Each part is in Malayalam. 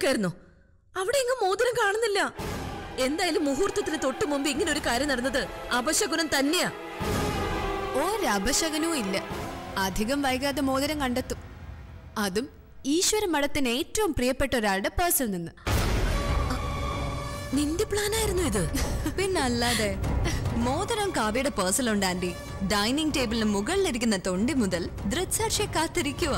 നോക്കായിരുന്നോ അവിടെ എങ്ങും മോതിരം കാണുന്നില്ല എന്തായാലും മുഹൂർത്തത്തിന് തൊട്ടു മുമ്പ് ഇങ്ങനെ ഒരു കാര്യം നടന്നത് അപശകുനം തന്നെയാ ഒരപശകനവും ഇല്ല അധികം വൈകാതെ മോതിരം കണ്ടെത്തും അതും ഈശ്വര മഠത്തിന് ഏറ്റവും പ്രിയപ്പെട്ട ഒരാളുടെ പേഴ്സിൽ നിന്ന് നിന്റെ പ്ലാൻ ആയിരുന്നു ഇത് പിന്നല്ലാതെ മോതിരം കാവ്യയുടെ പേഴ്സലുണ്ട് ആന്റി ഡൈനിങ് ടേബിളിന് മുകളിലിരിക്കുന്ന തൊണ്ടി മുതൽ ദൃക്സാക്ഷിയെ കാത്തിരിക്കുക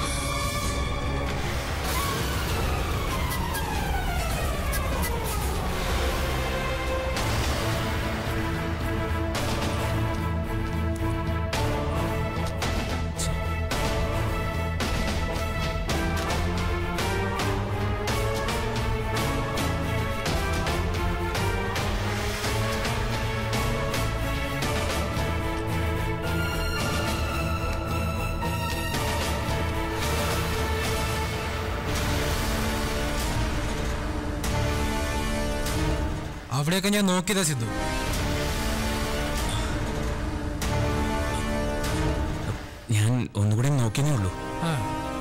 അവിടെയൊക്കെ ഞാൻ നോക്കിയതാ സിദ്ധു ഞാൻ ഒന്നുകൂടി നോക്കിയേ ഉള്ളൂ ആ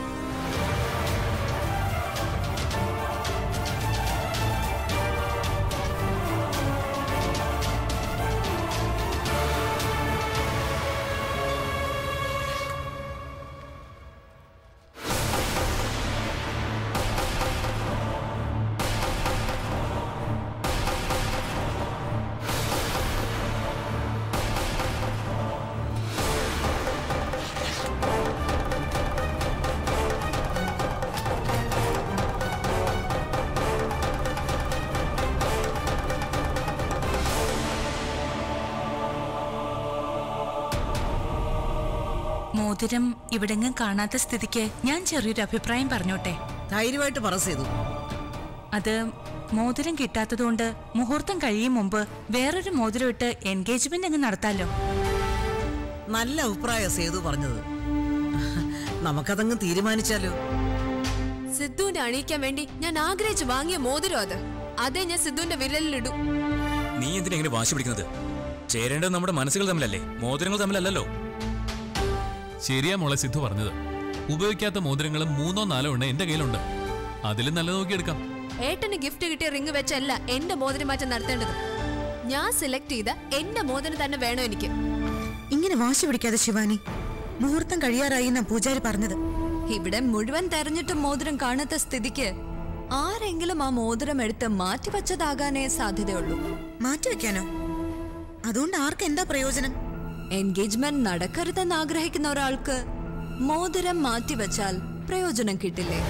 മോതിരം ഇവിടെങ്ങും കാണാത്ത സ്ഥിതിക്ക് ഞാൻ ചെറിയൊരു അഭിപ്രായം പറഞ്ഞോട്ടെ ധൈര്യമായിട്ട് പറ ചെയ്തു അത് മോതിരം കിട്ടാത്തതുകൊണ്ട് മുഹൂർത്തം കഴിയും മുമ്പ് വേറൊരു മോതിരം ഇട്ട് എൻഗേജ്മെന്റ് അങ്ങ് നടത്താലോ നല്ല അഭിപ്രായ സേതു പറഞ്ഞത് നമുക്കതങ്ങ് തീരുമാനിച്ചാലോ സിദ്ധുവിനെ അണിയിക്കാൻ വേണ്ടി ഞാൻ ആഗ്രഹിച്ച് വാങ്ങിയ മോതിരം അത് അതേ ഞാൻ സിദ്ധുവിന്റെ വിരലിലിടും നീ എന്തിനാ ഇങ്ങനെ വാശി പിടിക്കുന്നത് ചേരേണ്ടത് നമ്മുടെ മനസ്സുകൾ തമ്മിലല്ലേ മോതിരങ്ങൾ തമ്മിലല്ലല്ലോ ശരിയാ മോളെ സിദ്ധു പറഞ്ഞത് ഉപയോഗിക്കാത്ത മോതിരങ്ങൾ മൂന്നോ നാലോ എണ്ണ എന്റെ കയ്യിലുണ്ട് അതിലും നല്ല നോക്കിയെടുക്കാം ഏട്ടന് ഗിഫ്റ്റ് കിട്ടിയ റിങ് വെച്ചല്ല എന്റെ മോതിരം മാറ്റം നടത്തേണ്ടത് ഞാൻ സെലക്ട് ചെയ്ത എന്റെ മോതിരം തന്നെ വേണം എനിക്ക് ഇങ്ങനെ വാശി പിടിക്കാതെ ശിവാനി മുഹൂർത്തം കഴിയാറായി എന്നാ പൂജാരി പറഞ്ഞത് ഇവിടെ മുഴുവൻ തെരഞ്ഞിട്ടും മോതിരം കാണാത്ത സ്ഥിതിക്ക് ആരെങ്കിലും ആ മോതിരം എടുത്ത് മാറ്റിവെച്ചതാകാനേ സാധ്യതയുള്ളൂ മാറ്റിവെക്കാനോ അതുകൊണ്ട് ആർക്ക് എന്താ പ്രയോജനം എൻഗേജ്മെന്റ് നടക്കരുതെന്ന് ആഗ്രഹിക്കുന്ന ഒരാൾക്ക് മോതിരം മാറ്റിവെച്ചാൽ പ്രയോജനം കിട്ടില്ലേ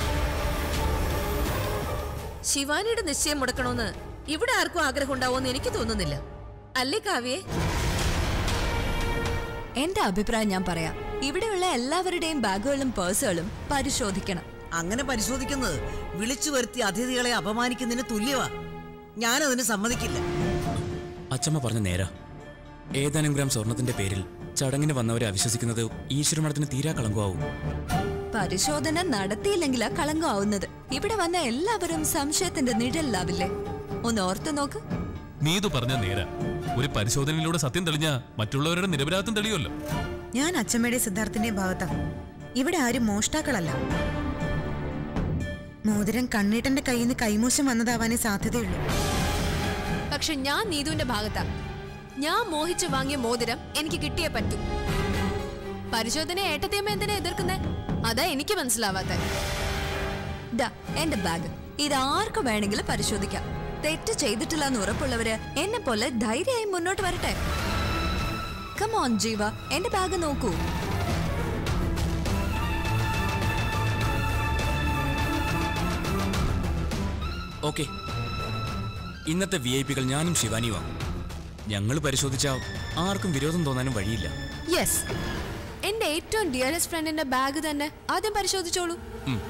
ശിവാനിയുടെ നിശ്ചയം മുടക്കണമെന്ന് ഇവിടെ ആർക്കും ആഗ്രഹം ഉണ്ടാവുമെന്ന് എനിക്ക് തോന്നുന്നില്ല അല്ലേ കാവ്യേ എന്റെ അഭിപ്രായം ഞാൻ പറയാം ഇവിടെയുള്ള എല്ലാവരുടെയും ബാഗുകളും പേഴ്സുകളും പരിശോധിക്കണം അങ്ങനെ പരിശോധിക്കുന്നത് വിളിച്ചു വരുത്തി അതിഥികളെ അപമാനിക്കുന്നതിന് തുല്യവാ ഞാനതിന് സമ്മതിക്കില്ല അച്ചമ്മ പറഞ്ഞ നേരാ ഏതാനും ഗ്രാം സ്വർണത്തിന്റെ പേരിൽ ചടങ്ങിന് വന്നവരെ അവിശ്വസിക്കുന്നത് ഈശ്വരമഠത്തിന് തീരാ കളങ്കമാവും പരിശോധന നടത്തിയില്ലെങ്കിലാ കളങ്കമാവുന്നത് ഇവിടെ വന്ന എല്ലാവരും സംശയത്തിന്റെ നിഴലിലാവില്ലേ ഒന്ന് ഓർത്തു നോക്ക് നീതു പറഞ്ഞ നേരാ ഒരു പരിശോധനയിലൂടെ സത്യം തെളിഞ്ഞാ മറ്റുള്ളവരുടെ നിരപരാധം തെളിയുമല്ലോ ഞാൻ അച്ഛമ്മയുടെ സിദ്ധാർത്ഥിന്റെയും ഭാഗത്താ ഇവിടെ ആരും മോഷ്ടാക്കളല്ല മോതിരം കണ്ണീട്ടന്റെ കയ്യിൽ നിന്ന് കൈമോശം വന്നതാവാനേ സാധ്യതയുള്ളൂ പക്ഷെ ഞാൻ നീതുവിന്റെ ഭാഗത്താ ഞാൻ മോഹിച്ചു വാങ്ങിയ മോതിരം എനിക്ക് കിട്ടിയേ പറ്റൂ പരിശോധന ഏട്ടത്തിയമ്മ എന്തിനാ എതിർക്കുന്നേ അതാ എനിക്ക് മനസ്സിലാവാത്ത ദാ എന്റെ ബാഗ് ഇത് ആർക്ക് വേണമെങ്കിലും പരിശോധിക്കാം തെറ്റ് ചെയ്തിട്ടില്ല എന്ന് ഉറപ്പുള്ളവര് എന്നെ പോലെ ധൈര്യമായി മുന്നോട്ട് വരട്ടെ കമോൺ ജീവ എന്റെ ബാഗ് നോക്കൂ ഓക്കെ ഇന്നത്തെ വി ഐ പികൾ ഞാനും ശിവാനിയുമാണ് ഞങ്ങൾ പരിശോധിച്ചാൽ ആർക്കും വിരോധം തോന്നാനും വഴിയില്ല യെസ് എന്റെ ഏറ്റവും ഡിയറസ്റ്റ് ഫ്രണ്ടിന്റെ ബാഗ് തന്നെ ആദ്യം പരിശോധിച്ചോളൂ ഉം.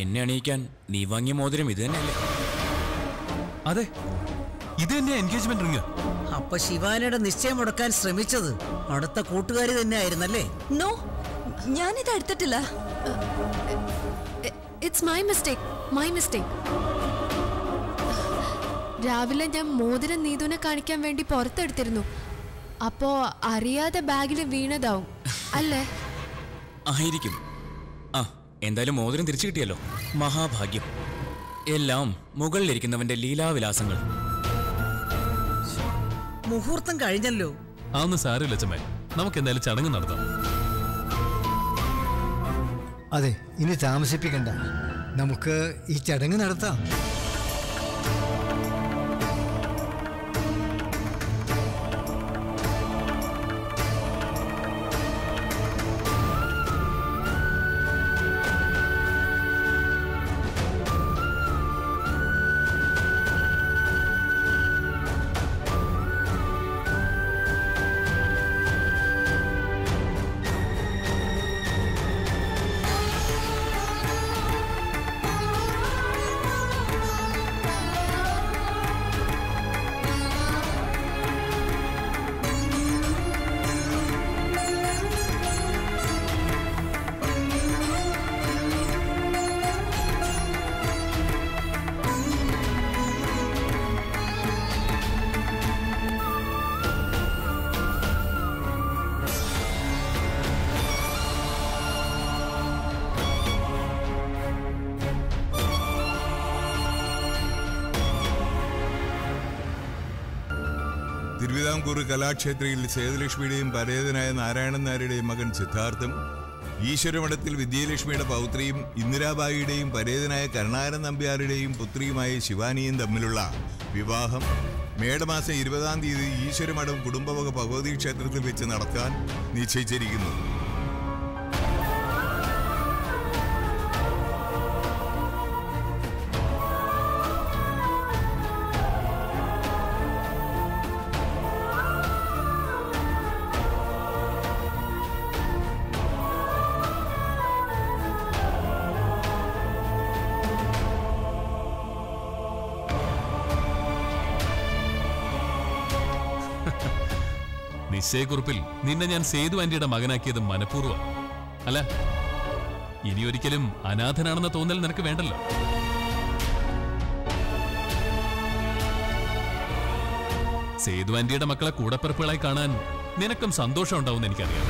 എന്നെ അണിയിക്കാൻ നീ വാങ്ങിയ മോതിരം ഇത് തന്നെയല്ലേ അതെ ഇത് തന്നെയാ എൻഗേജ്മെന്റ് റിങ് അപ്പൊ ശിവാനിയുടെ നിശ്ചയം മുടക്കാൻ ശ്രമിച്ചത് അടുത്ത കൂട്ടുകാരി തന്നെ ആയിരുന്നല്ലേ നോ ഞാനിത് എടുത്തിട്ടില്ല it's my mistake my mistake രാവിലെ ഞാൻ മോതിരം നീതുവിനെ കാണിക്കാൻ വേണ്ടി പുറത്തെടുത്തിരുന്നു അപ്പോ അറിയാതെ ബാഗിൽ വീണതാവും അല്ലേ ആയിരിക്കും ആ എന്തായാലും മോതിരം തിരിച്ചു കിട്ടിയല്ലോ മഹാഭാഗ്യം എല്ലാം മുകളിലിരിക്കുന്നവന്റെ ലീലാവിലാസങ്ങൾ മുഹൂർത്തം കഴിഞ്ഞല്ലോ അതൊന്നും സാരമില്ല ചമ്മേ നമുക്ക് എന്തായാലും ചടങ്ങ് നടത്താം അതെ ഇനി താമസിപ്പിക്കണ്ട നമുക്ക് ഈ ചടങ്ങ് നടത്താം തിരുവിതാംകൂർ കലാക്ഷേത്രയിൽ സേതുലക്ഷ്മിയുടെയും പരേതനായ നാരായണൻ നായരുടെയും മകൻ സിദ്ധാർത്ഥും ഈശ്വരമഠത്തിൽ വിദ്യലക്ഷ്മിയുടെ പൗത്രിയും ഇന്ദിരാബായിയുടെയും പരേതനായ കരുണാകരൻ നമ്പ്യാരുടെയും പുത്രിയുമായ ശിവാനിയും തമ്മിലുള്ള വിവാഹം മേടമാസം ഇരുപതാം തീയതി ഈശ്വരമഠം കുടുംബവക ഭഗവതി ക്ഷേത്രത്തിൽ വെച്ച് നടത്താൻ നിശ്ചയിച്ചിരിക്കുന്നു നിശ്ചയക്കുറിപ്പിൽ നിന്നെ ഞാൻ സേതു ആന്റിയുടെ മകനാക്കിയത് മനഃപൂർവ്വം അല്ല ഇനി ഒരിക്കലും അനാഥനാണെന്ന തോന്നൽ നിനക്ക് വേണ്ടല്ലോ സേതു ആന്റിയുടെ മക്കളെ കൂടപ്പിറപ്പുകളായി കാണാൻ നിനക്കും സന്തോഷം ഉണ്ടാവും എനിക്കറിയാം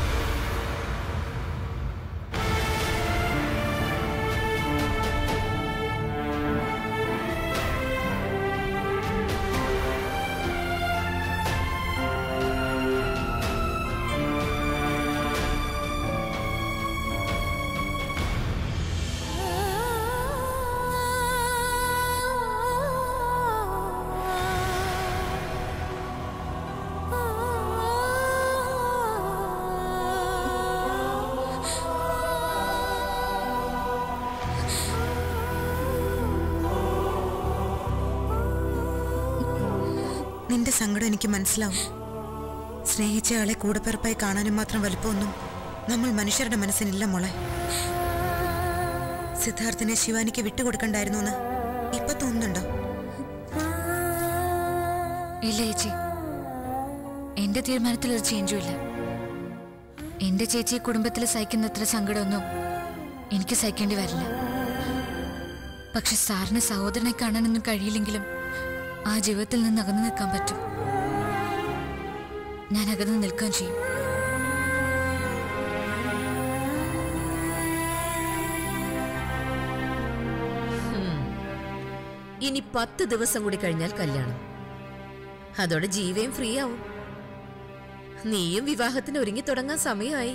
നിന്റെ സങ്കടം എനിക്ക് മനസ്സിലാവും സ്നേഹിച്ച ആളെ കൂടപ്പിറപ്പായി കാണാനും മാത്രം വലുപ്പമൊന്നും നമ്മൾ മനുഷ്യരുടെ മനസ്സിനില്ല മോളെ സിദ്ധാർത്ഥിനെ ശിവാനിക്ക് വിട്ടുകൊടുക്കണ്ടായിരുന്നു എന്ന് ഇപ്പൊ തോന്നുന്നുണ്ടോ ഇല്ല ചേച്ചി എന്റെ തീരുമാനത്തിൽ ഒരു ചേഞ്ചും ഇല്ല എന്റെ ചേച്ചി കുടുംബത്തിൽ സഹിക്കുന്നത്ര സങ്കടമൊന്നും എനിക്ക് സഹിക്കേണ്ടി വരില്ല പക്ഷെ സാറിന് സഹോദരനെ കാണാനൊന്നും കഴിയില്ലെങ്കിലും ആ ജീവിതത്തിൽ നിന്ന് അകന്നു നിൽക്കാൻ പറ്റും ഞാൻ അകന്നു നിൽക്കാൻ ചെയ്യും ഇനി പത്ത് ദിവസം കൂടി കഴിഞ്ഞാൽ കല്യാണം അതോടെ ജീവയും ഫ്രീ ആവും നീയും വിവാഹത്തിന് ഒരുങ്ങി തുടങ്ങാൻ സമയമായി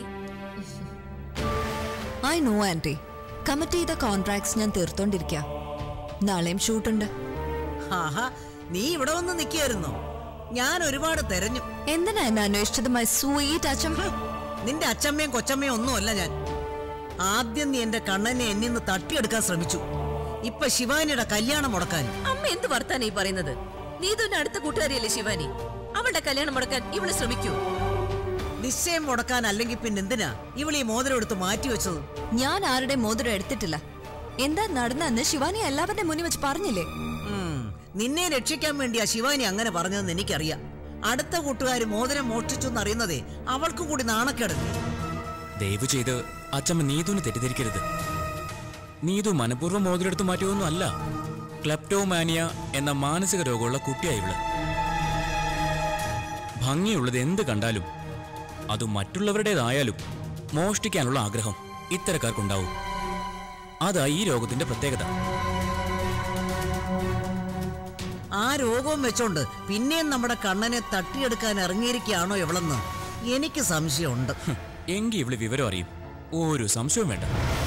ഐ നോ ആന്റി കമ്മിറ്റ് ചെയ്ത കോൺട്രാക്ട്സ് ഞാൻ തീർത്തോണ്ടിരിക്കുക നാളെയും ഷൂട്ടുണ്ട് ആഹാ നീ ഇവിടെ വന്ന് നിൽക്കായിരുന്നോ ഞാൻ ഒരുപാട് തെരഞ്ഞു എന്തിനാ എന്നെ അന്വേഷിച്ചത് മൈ സ്വീറ്റ് അച്ഛൻ നിന്റെ അച്ചമ്മയും കൊച്ചമ്മയും ഒന്നുമല്ല ഞാൻ ആദ്യം നീ എന്റെ കണ്ണനെ എന്നിന്ന് തട്ടിയെടുക്കാൻ ശ്രമിച്ചു ഇപ്പൊ ശിവാനിയുടെ കല്യാണം മുടക്കാൻ അമ്മ എന്ത് വർത്താനാ ഈ പറയുന്നത് നീതുവിന്റെ അടുത്ത കൂട്ടുകാരിയല്ലേ ശിവാനി അവളുടെ കല്യാണം മുടക്കാൻ ഇവള് ശ്രമിക്കൂ നിശ്ചയം മുടക്കാൻ അല്ലെങ്കിൽ പിന്നെ എന്തിനാ ഇവൾ ഈ മോതിരം എടുത്ത് മാറ്റി വെച്ചത് ഞാൻ ആരുടെ മോതിരം എടുത്തിട്ടില്ല എന്താ നടന്നെന്ന് ശിവാനി എല്ലാവരുടെ മുന്നിൽ വെച്ച് പറഞ്ഞില്ലേ ഉം. നിന്നെ രക്ഷിക്കാൻ വേണ്ടിയാ ശിവാനി അങ്ങനെ പറഞ്ഞതെന്ന് എനിക്കറിയാം അടുത്ത കൂട്ടുകാർ മോതിരം മോഷ്ടിച്ചു എന്നറിയുന്നതേ അവൾക്കും കൂടി നാണക്കേടല്ലേ ദയവ് ചെയ്ത് അച്ചമ്മ നീതുവിന് തെറ്റിദ്ധരിക്കരുത് നീതു മനഃപൂർവ്വം മോതിരെടുത്ത് മാറ്റിയൊന്നും അല്ല ക്ലെപ്റ്റോമാനിയ എന്ന മാനസിക രോഗമുള്ള കുട്ടിയായി ഇവള് ഭംഗിയുള്ളത് എന്ത് കണ്ടാലും അത് മറ്റുള്ളവരുടേതായാലും മോഷ്ടിക്കാനുള്ള ആഗ്രഹം ഇത്തരക്കാർക്കുണ്ടാവും അതാ ഈ രോഗത്തിന്റെ പ്രത്യേകത ആ രോഗവും വെച്ചോണ്ട് പിന്നെയും നമ്മുടെ കണ്ണനെ തട്ടിയെടുക്കാൻ ഇറങ്ങിയിരിക്കുകയാണോ ഇവളെന്ന് എനിക്ക് സംശയമുണ്ട് ഹും, എങ്കി ഇവള് വിവരം അറിയും ഒരു സംശയവും വേണ്ട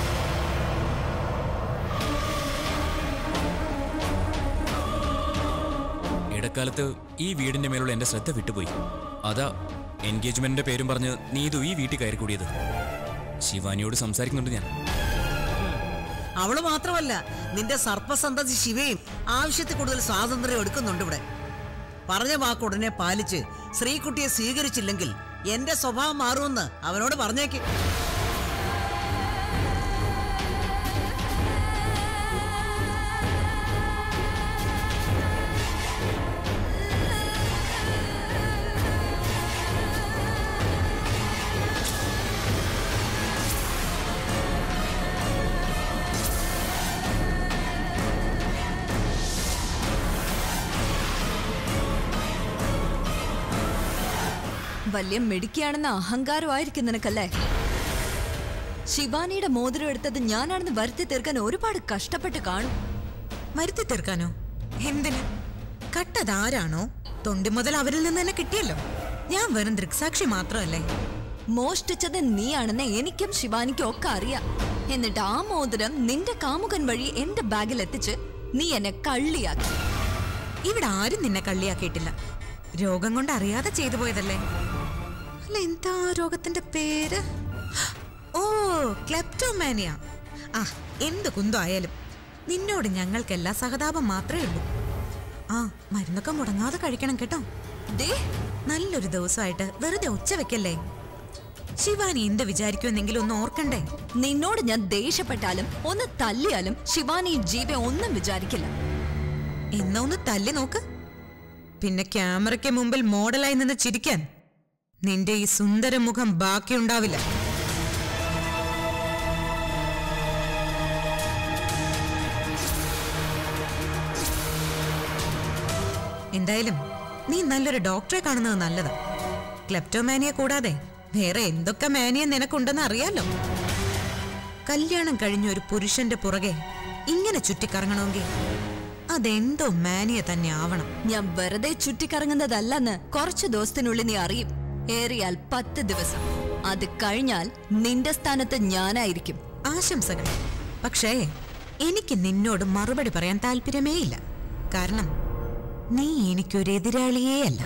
ഇടക്കാലത്ത് ഈ വീടിന്റെ മേലുള്ള എന്റെ ശ്രദ്ധ വിട്ടുപോയി അതാ എൻഗേജ്മെന്റിന്റെ പേരും പറഞ്ഞ് നീതു ഈ വീട്ടിൽ കയറി കൂടിയത് ശിവാനിയോട് സംസാരിക്കുന്നുണ്ട് ഞാൻ അവള് മാത്രമല്ല നിന്റെ സർപ്പസന്തതി ശിവയും ആവശ്യത്തിൽ കൂടുതൽ സ്വാതന്ത്ര്യം എടുക്കുന്നുണ്ട് ഇവിടെ പറഞ്ഞ വാക്ക് ഉടനെ പാലിച്ച് ശ്രീകുട്ടിയെ സ്വീകരിച്ചില്ലെങ്കിൽ എന്റെ സ്വഭാവം മാറുമെന്ന് അവനോട് പറഞ്ഞേക്ക് വലിയ മിടുക്കിയാണെന്ന അഹങ്കാരമായിരിക്കും നിനക്കല്ലേ ശിവാനിയുടെ മോതിരം എടുത്തത് ഞാനാണെന്ന് വരുത്തി തീർക്കാൻ ഒരുപാട് കഷ്ടപ്പെട്ട് കാണും വരുത്തി തീർക്കാനോ എന്തിന് കട്ടതാരാണോ തൊണ്ടി മുതൽ അവരിൽ നിന്ന് തന്നെ കിട്ടിയല്ലോ ഞാൻ വെറും ദൃക്സാക്ഷി മാത്രമല്ലേ മോഷ്ടിച്ചത് നീയാണെന്ന് എനിക്കും ശിവാനിക്കും ഒക്കെ അറിയാം എന്നിട്ട് ആ മോതിരം നിന്റെ കാമുകൻ വഴി എന്റെ ബാഗിൽ എത്തിച്ച് നീ എന്നെ കള്ളിയാക്കി ഇവിടെ ആരും നിന്നെ കള്ളിയാക്കിയിട്ടില്ല രോഗം കൊണ്ട് അറിയാതെ ചെയ്തു പോയതല്ലേ അല്ല എന്താ ആ രോഗത്തിന്റെ പേര് ഓ ക്ലെപ്റ്റോമാനിയ ആ എന്ത് കുന്തം ആയാലും നിന്നോട് ഞങ്ങൾക്കെല്ലാം സഹതാപം മാത്രമേ ഉള്ളൂ ആ മരുന്നൊക്കെ മുടങ്ങാതെ കഴിക്കണം കേട്ടോ ദേ നല്ലൊരു ദിവസമായിട്ട് വെറുതെ ഉച്ച വെക്കല്ലേ ശിവാനി എന്ത് വിചാരിക്കുമെന്നെങ്കിലും ഒന്ന് ഓർക്കണ്ടേ നിന്നോട് ഞാൻ ദേഷ്യപ്പെട്ടാലും ഒന്ന് തല്ലിയാലും ശിവാനി ജീവ ഒന്നും വിചാരിക്കില്ല എന്നാ ഒന്ന് തല്ലി നോക്ക് പിന്നെ ക്യാമറയ്ക്ക് മുമ്പിൽ മോഡലായി നിന്ന് ചിരിക്കാൻ നിന്റെ ഈ സുന്ദര മുഖം ബാക്കിയുണ്ടാവില്ല എന്തായാലും നീ നല്ലൊരു ഡോക്ടറെ കാണുന്നത് നല്ലതാ ക്ലെപ്റ്റോമാനിയ കൂടാതെ വേറെ എന്തൊക്കെ മാനിയ നിനക്കുണ്ടെന്ന് അറിയാലോ കല്യാണം കഴിഞ്ഞ ഒരു പുരുഷന്റെ പുറകെ ഇങ്ങനെ ചുറ്റിക്കറങ്ങണമെങ്കിൽ അതെന്തോ മാനിയ തന്നെ ആവണം ഞാൻ വെറുതെ ചുറ്റിക്കറങ്ങുന്നതല്ലെന്ന് കുറച്ചു ദിവസത്തിനുള്ളിൽ നീ അറിയും ഏറിയാൽ പത്ത് ദിവസം അത് കഴിഞ്ഞാൽ നിന്റെ സ്ഥാനത്ത് ഞാനായിരിക്കും ആശംസകൾ പക്ഷേ എനിക്ക് നിന്നോട് മറുപടി പറയാൻ താല്പര്യമേ ഇല്ല കാരണം നീ എനിക്കൊരു എതിരാളിയേ അല്ല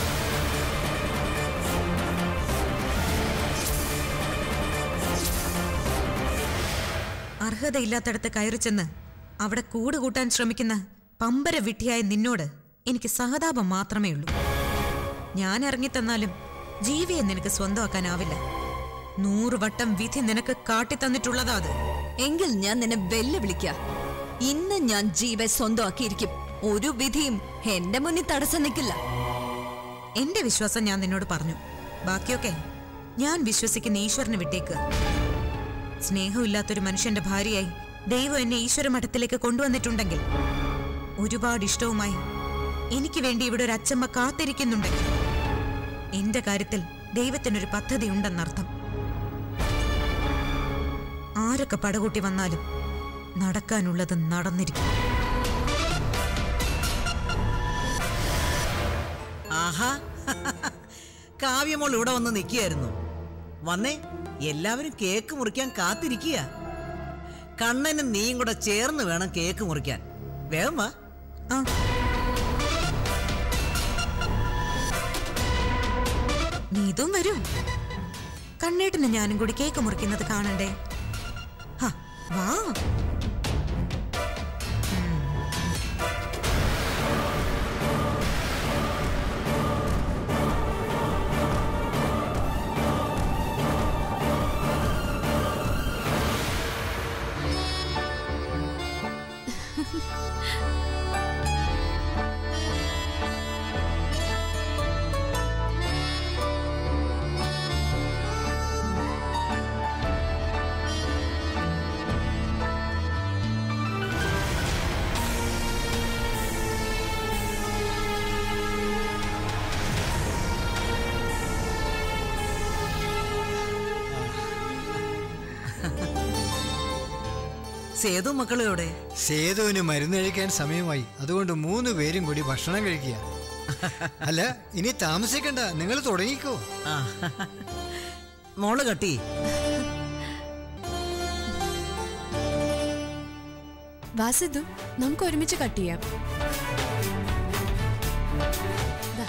അർഹതയില്ലാത്തടത്ത് കയറി ചെന്ന് അവിടെ കൂട് കൂട്ടാൻ ശ്രമിക്കുന്ന പമ്പര വിട്ടിയായ നിന്നോട് എനിക്ക് സഹതാപം മാത്രമേ ഉള്ളൂ ഞാൻ ഇറങ്ങിത്തന്നാലും ജീവിയെ നിനക്ക് സ്വന്തമാക്കാനാവില്ല നൂറ് വട്ടം വിധി നിനക്ക് കാട്ടിത്തന്നിട്ടുള്ളതാ അത് എങ്കിൽ ഞാൻ നിന്നെ വെല്ലുവിളിക്ക ഇന്ന് ഞാൻ ജീവ സ്വന്തമാക്കിയിരിക്കും ഒരു വിധിയും എന്റെ മുന്നിൽ തടസ്സം നിൽക്കില്ല എന്റെ വിശ്വാസം ഞാൻ നിന്നോട് പറഞ്ഞു ബാക്കിയൊക്കെ ഞാൻ വിശ്വസിക്കുന്ന ഈശ്വരന് വിട്ടേക്ക് സ്നേഹമില്ലാത്തൊരു മനുഷ്യന്റെ ഭാര്യയായി ദൈവം എന്നെ ഈശ്വര മഠത്തിലേക്ക് കൊണ്ടുവന്നിട്ടുണ്ടെങ്കിൽ ഒരുപാട് ഇഷ്ടവുമായി എനിക്ക് വേണ്ടി ഇവിടെ ഒരു അച്ചമ്മ കാത്തിരിക്കുന്നുണ്ടെങ്കിൽ എന്റെ കാര്യത്തിൽ ദൈവത്തിനൊരു പദ്ധതി ഉണ്ടെന്നർത്ഥം ആരൊക്കെ പടകൂട്ടി വന്നാലും നടക്കാനുള്ളത് നടന്നിരിക്കും ആഹാ കാവ്യമോൾ ഇവിടെ വന്ന് നിൽക്കുകയായിരുന്നു വന്നേ എല്ലാവരും കേക്ക് മുറിക്കാൻ കാത്തിരിക്കുക കണ്ണനും നീയും കൂടെ ചേർന്ന് വേണം കേക്ക് മുറിക്കാൻ വേഗം വാ ആ നീതും വരൂ കണ്ണേട്ടന് ഞാനും കൂടി കേക്ക് മുറിക്കുന്നത് കാണണ്ടേ ഹ, വാ സേതു മക്കളും എവിടെ സേതുവിന് മരുന്ന് കഴിക്കാൻ സമയമായി അതുകൊണ്ട് മൂന്ന് പേരും കൂടി ഭക്ഷണം കഴിക്കുക അല്ല ഇനി താമസിക്കണ്ട നിങ്ങൾ തുടങ്ങിക്കോ ആ മോള് കട്ടി വാസിതു നമുക്ക് ഒരുമിച്ച് കട്ട് ചെയ്യാം ദാ.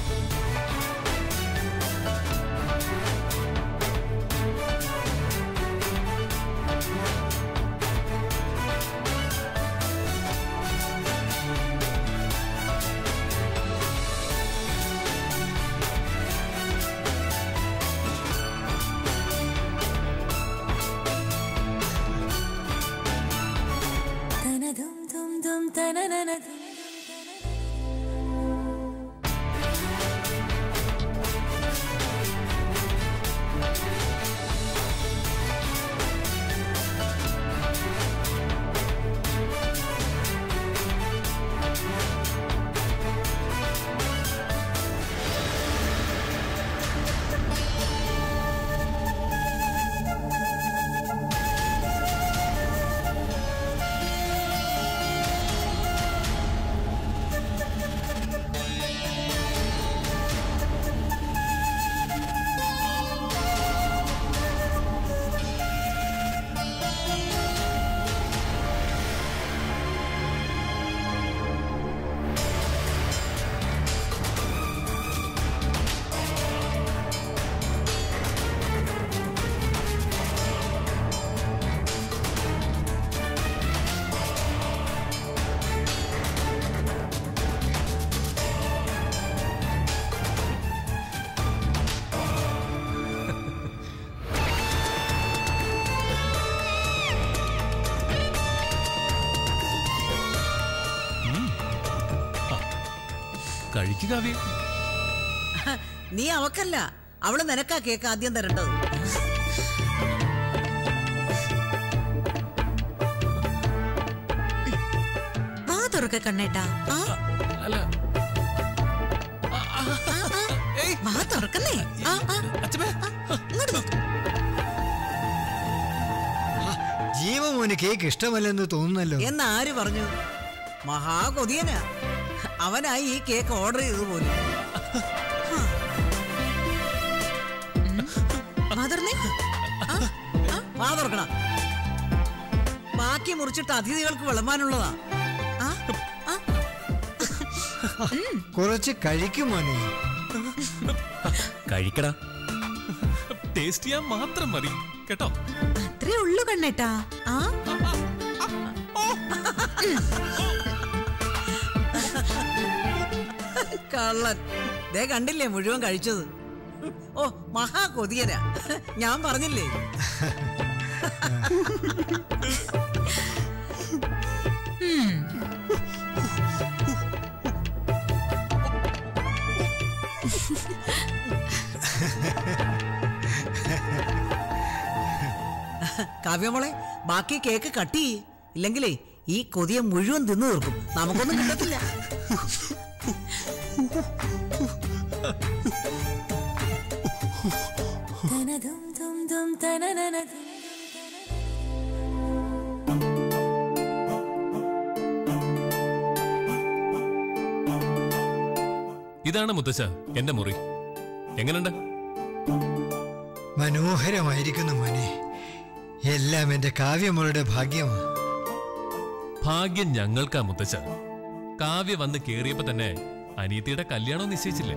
കഴിക്കുക കാവ്യ നീ അവക്കല്ല അവള് നിനക്കാ കേക്ക് ആദ്യം തരേണ്ടത് വാ തുറക്ക കണ്ണേട്ടാ ആ അല്ല വാ തുറക്കുന്നേ ആ ആ ഇങ്ങോട്ട് നോക്ക് ജീവമോന് കേക്ക് ഇഷ്ടമല്ലെന്ന് തോന്നുന്നല്ലോ എന്ന് ആര് പറഞ്ഞു മഹാകൊതിയനാ അവനായി ഈ കേക്ക് ഓർഡർ ചെയ്തത് പോലും വാ തുറന്നേ വാ തുറക്കണ ബാക്കി മുറിച്ചിട്ട് അതിഥികൾക്ക് വിളമ്പാനുള്ളതാ കുറച്ച് കഴിക്കും മോനെ കഴിക്കടാ ടേസ്റ്റ് ചെയ്യാൻ മാത്രം മതി കേട്ടോ അത്രേ ഉള്ളൂ കണ്ണേട്ടാ ആ കള്ളൻ ദേ കണ്ടില്ലേ മുഴുവൻ കഴിച്ചത് ഓ മഹാകൊതിയനാ ഞാൻ പറഞ്ഞില്ലേ കാവ്യമോളെ ബാക്കി കേക്ക് കട്ട് ചെയ്യ് ഇല്ലെങ്കിലേ ഈ കൊതിയെ മുഴുവൻ തിന്നു തീർക്കും നമുക്കൊന്നും കിട്ടത്തില്ല ഇതാണ് മുത്തശ്ശ എന്റെ മുറി എങ്ങനെയുണ്ട് മനോഹരമായിരിക്കുന്നു മോനെ എല്ലാം എന്റെ കാവ്യമോളുടെ ഭാഗ്യമാണ് ഭാഗ്യം ഞങ്ങൾക്കാ മുത്തശ്ശ കാവ്യ വന്ന് കേറിയപ്പോ തന്നെ അനീതിയുടെ കല്യാണം നിശ്ചയിച്ചില്ലേ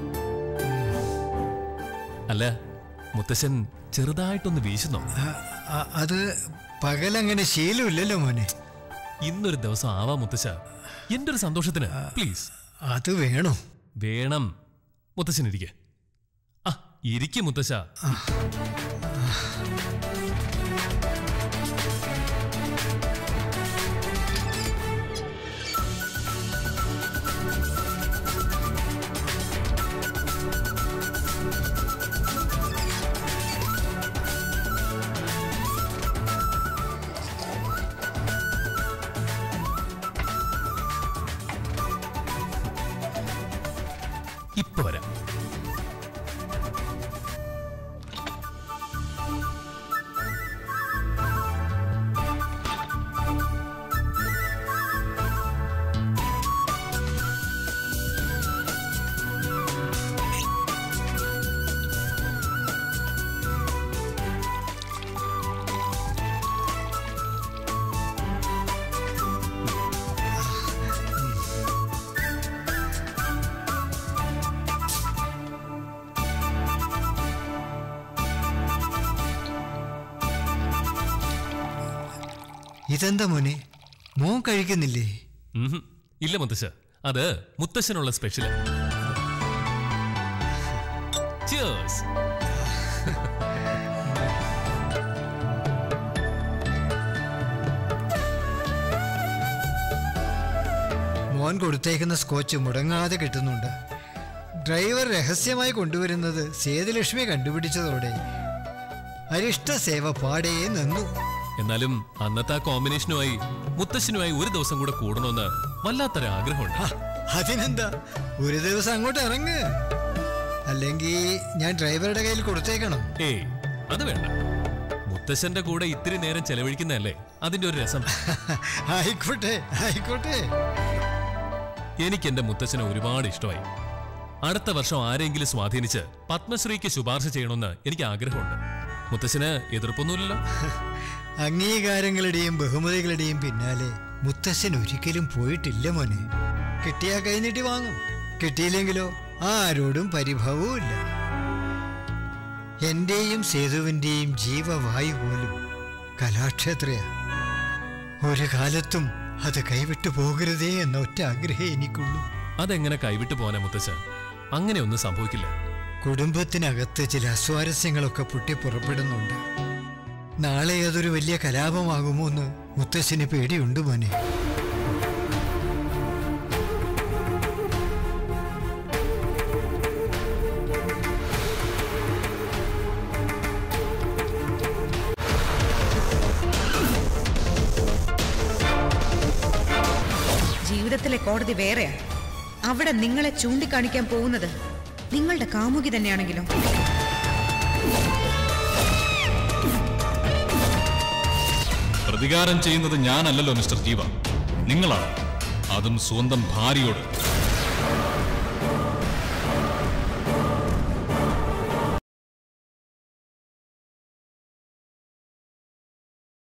അല്ല മുത്തശ്ശൻ ചെറുതായിട്ടൊന്ന് വീശുന്നോ അ- അ- അത് പകലങ്ങനെ ശീലമില്ലല്ലോ മോനെ ഇന്നൊരു ദിവസം ആവാ മുത്തശ്ശ എന്റെ ഒരു സന്തോഷത്തിന് പ്ലീസ് അത് വേണോ വേണം മുത്തശ്ശൻ ഇരിക്കെ ആ ഇരിക്കെ മുത്തശ്ശ ഇപ്പൊ വരാം ഇതെന്താ മോനെ മോൻ കഴിക്കുന്നില്ലേ ഉഹും. ഇല്ല മുത്തശ്ശ അത് മുത്തശ്ശനുള്ള സ്പെഷ്യൽ Cheers. മോൻ കൊടുത്തേക്കുന്ന സ്കോച്ച് മുടങ്ങാതെ കിട്ടുന്നുണ്ട് ഡ്രൈവർ രഹസ്യമായി കൊണ്ടുവരുന്നത് സേതുലക്ഷ്മി കണ്ടുപിടിച്ചതോടെ അരിഷ്ട സേവ പാടേ നിന്നു എന്നാലും അന്നത്തെ ആ കോമ്പിനേഷനുമായി മുത്തശ്ശനുമായി ഒരു ദിവസം കൂടെ കൂടണമെന്ന് വല്ലാത്തൊരു ആഗ്രഹമുണ്ട് അതിനെന്താ ഒരു ദിവസം അങ്ങോട്ട് ഇറങ്ങ് അല്ലെങ്കിൽ ഞാൻ ഡ്രൈവറുടെ കയ്യിൽ കൊടുത്തേക്കണം ഏയ് അത് വേണ്ട മുത്തശ്ശന്റെ കൂടെ ഇത്തിരി നേരം ചെലവഴിക്കുന്നതല്ലേ അതിന്റെ ഒരു രസം ആയിക്കോട്ടെ ആയിക്കോട്ടെ എനിക്ക് എന്റെ മുത്തശ്ശനെ ഒരുപാട് ഇഷ്ടമായി അടുത്ത വർഷം ആരെങ്കിലും സ്വാധീനിച്ച് പത്മശ്രീക്ക് ശുപാർശ ചെയ്യണമെന്ന് എനിക്ക് ആഗ്രഹമുണ്ട് മുത്തശ്ശന് എതിർപ്പൊന്നുമില്ലല്ലോ അംഗീകാരങ്ങളുടെയും ബഹുമതികളുടെയും പിന്നാലെ മുത്തശ്ശൻ ഒരിക്കലും പോയിട്ടില്ല മോനെ കിട്ടിയാ കൈനീട്ടി വാങ്ങും കിട്ടിയില്ലെങ്കിലോ ആരോടും പരിഭവവും ഇല്ല എന്റെയും സേതുവിന്റെയും ജീവവായു പോലും കലാക്ഷേത്രയാ ഒരു കാലത്തും അത് കൈവിട്ടു പോകരുതേ എന്ന ഒറ്റ ആഗ്രഹം എനിക്കുള്ളൂ അതെങ്ങനെ കൈവിട്ടു പോകാനാ മുത്തശ്ശ അങ്ങനെയൊന്നും സംഭവിക്കില്ല കുടുംബത്തിനകത്ത് ചില അസ്വാരസ്യങ്ങളൊക്കെ പൊട്ടി പുറപ്പെടുന്നുണ്ട് നാളെ അതൊരു വലിയ കലാപമാകുമോ എന്ന് മുത്തശ്ശന് പേടിയുണ്ട് മോനെ ജീവിതത്തിലെ കോടതി വേറെയാണ് അവിടെ നിങ്ങളെ ചൂണ്ടിക്കാണിക്കാൻ പോകുന്നത് നിങ്ങളുടെ കാമുകി തന്നെയാണെങ്കിലും പ്രതികാരം ചെയ്യുന്നത് ഞാനല്ലല്ലോ മിസ്റ്റർ ജീവ നിങ്ങളാണ് അതും സ്വന്തം ഭാര്യയോട്